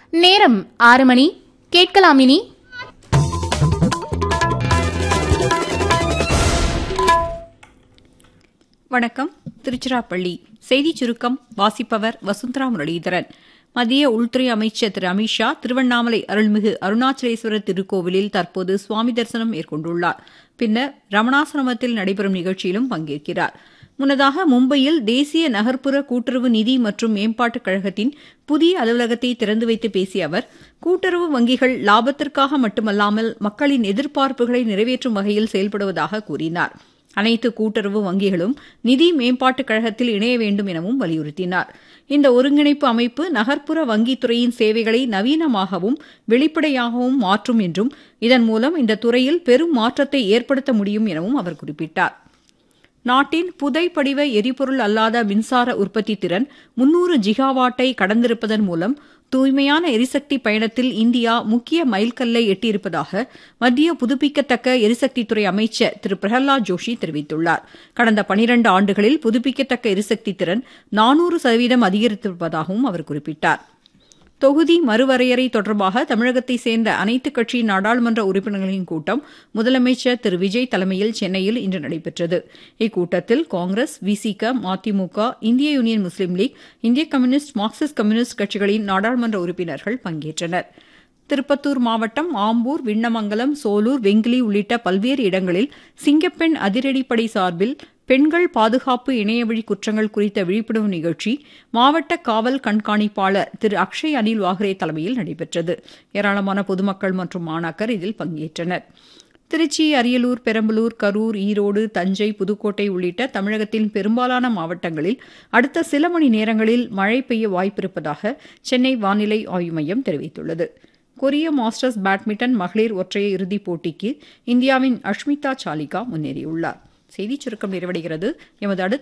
நேரம் ஆறு மணி கேட்கலாம் இனி வணக்கம் திருச்சிராப்பள்ளி செய்திச் சுருக்கம் வாசிப்பவர் வசுந்தரா முரளிதரன் மத்திய உள்துறை அமைச்சர் திரு அமித்ஷா திருவண்ணாமலை அருள்மிகு அருணாச்சலேஸ்வரர் திருக்கோவிலில் தற்போது சுவாமி தரிசனம் மேற்கொண்டுள்ளார் பின்னர் ரமணாசிரமத்தில் நடைபெறும் நிகழ்ச்சியிலும் பங்கேற்கிறார் முன்னதாக மும்பையில் தேசிய நகர்ப்புற கூட்டுறவு நிதி மற்றும் மேம்பாட்டுக் கழகத்தின் புதிய அலுவலகத்தை திறந்து வைத்து பேசிய அவர் கூட்டுறவு வங்கிகள் லாபத்திற்காக மட்டுமல்லாமல் மக்களின் எதிர்பார்ப்புகளை நிறைவேற்றும் வகையில் செயல்படுவதாக கூறினார் அனைத்து கூட்டுறவு வங்கிகளும் நிதி மேம்பாட்டுக் கழகத்தில் இணைய வேண்டும் எனவும் வலியுறுத்தினார் இந்த ஒருங்கிணைப்பு அமைப்பு நகர்ப்புற வங்கித்துறையின் சேவைகளை நவீனமாகவும் வெளிப்படையாகவும் மாற்றும் என்றும் இதன் மூலம் இந்த துறையில் பெரும் மாற்றத்தை ஏற்படுத்த முடியும் எனவும் அவர் குறிப்பிட்டார் நாட்டின் புதைப்படிவ எரிபொருள் அல்லாத மின்சார உற்பத்தி திறன் முன்னூறு ஜிகாவாட்டை கடந்திருப்பதன் மூலம் தூய்மையான எரிசக்தி பயணத்தில் இந்தியா முக்கிய மைல்கல்லை எட்டியிருப்பதாக மத்திய புதுப்பிக்கத்தக்க எரிசக்தித்துறை அமைச்சர் திரு பிரஹலாத் ஜோஷி தெரிவித்துள்ளார் கடந்த பனிரண்டு ஆண்டுகளில் புதுப்பிக்கத்தக்க எரிசக்தி திறன் நானூறு சதவீதம் அதிகரித்திருப்பதாகவும் அவர் குறிப்பிட்டார் தொகுதி மறுவரையறை தொடர்பாக தமிழகத்தை சேர்ந்த அனைத்துக் கட்சி நாடாளுமன்ற உறுப்பினர்களின் கூட்டம் முதலமைச்சர் திரு விஜய் தலைமையில் சென்னையில் இன்று நடைபெற்றது இக்கூட்டத்தில் காங்கிரஸ் விசிக மதிமுக இந்திய யூனியன் முஸ்லீம் லீக் இந்திய கம்யூனிஸ்ட் மார்க்சிஸ்ட் கம்யூனிஸ்ட் கட்சிகளின் நாடாளுமன்ற உறுப்பினர்கள் பங்கேற்றனர் திருப்பத்தூர் மாவட்டம் ஆம்பூர் விண்ணமங்கலம் சோலூர் வெங்கிலி உள்ளிட்ட பல்வேறு இடங்களில் சிங்கப்பெண் அதிரடிப்படை சார்பில் பெண்கள் பாதுகாப்பு இணையவழி குற்றங்கள் குறித்த விழிப்புணர்வு நிகழ்ச்சி மாவட்ட காவல் கண்காணிப்பாளர் திரு அக்ஷய் அனில் வாகரே தலைமையில் நடைபெற்றது ஏராளமான பொதுமக்கள் மற்றும் மாணாக்கர் இதில் பங்கேற்றனர் திருச்சி அரியலூர் பெரம்பலூர் கரூர் ஈரோடு தஞ்சை புதுக்கோட்டை உள்ளிட்ட தமிழகத்தின் பெரும்பாலான மாவட்டங்களில் அடுத்த சில மணி நேரங்களில் மழை பெய்ய வாய்ப்பிருப்பதாக சென்னை வானிலை ஆய்வு மையம் தெரிவித்துள்ளது கொரிய மாஸ்டர்ஸ் பேட்மிண்டன் மகளிர் ஒற்றையர் இறுதிப் போட்டிக்கு இந்தியாவின் அஷ்மிதா சாலிகா முன்னேறியுள்ளார் செய்திச் சுருக்கம் நிறைவடைகிறது எமது அடுத்த